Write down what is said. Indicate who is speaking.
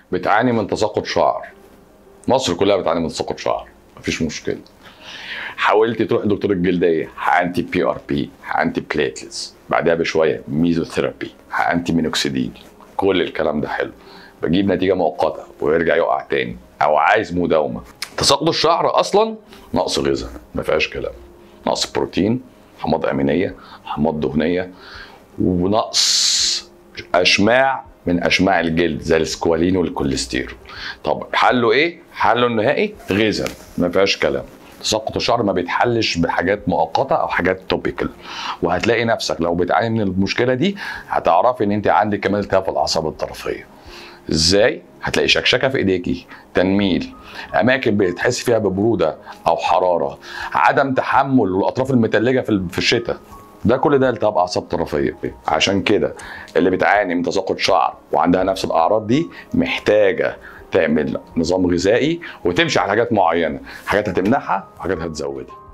Speaker 1: بتعاني من تساقط شعر مصر كلها بتعاني من تساقط شعر مفيش مشكله حاولت تروح لدكتور الجلديه حقنتي بي ار بي حقنتي بليتلز بعدها بشويه ميزوثيرابي حقنتي مينوكسيديل كل الكلام ده حلو بجيب نتيجه مؤقته ويرجع يقع تاني او عايز مداومه تساقط الشعر اصلا نقص غذاء ما فيهاش كلام نقص بروتين حماض امينيه حماض دهنيه ونقص اشماع من اشماع الجلد زي السكوالين والكوليسترول طب حله ايه حله النهائي غذاء ما فيهاش كلام تساقط الشعر ما بيتحلش بحاجات مؤقته او حاجات توبيكال وهتلاقي نفسك لو بتعاني من المشكله دي هتعرفي ان انت عندك كمان التهاب في الاعصاب الطرفيه ازاي هتلاقي شكشكه في ايديكي تنميل اماكن بتحس فيها ببروده او حراره عدم تحمل الاطراف المتلجه في في الشتاء ده كل ده التهاب اعصاب طرفيه عشان كده اللي بتعاني من تساقط شعر وعندها نفس الاعراض دي محتاجه تعمل نظام غذائي وتمشي على حاجات معينه حاجات هتمنعها وحاجات هتزودها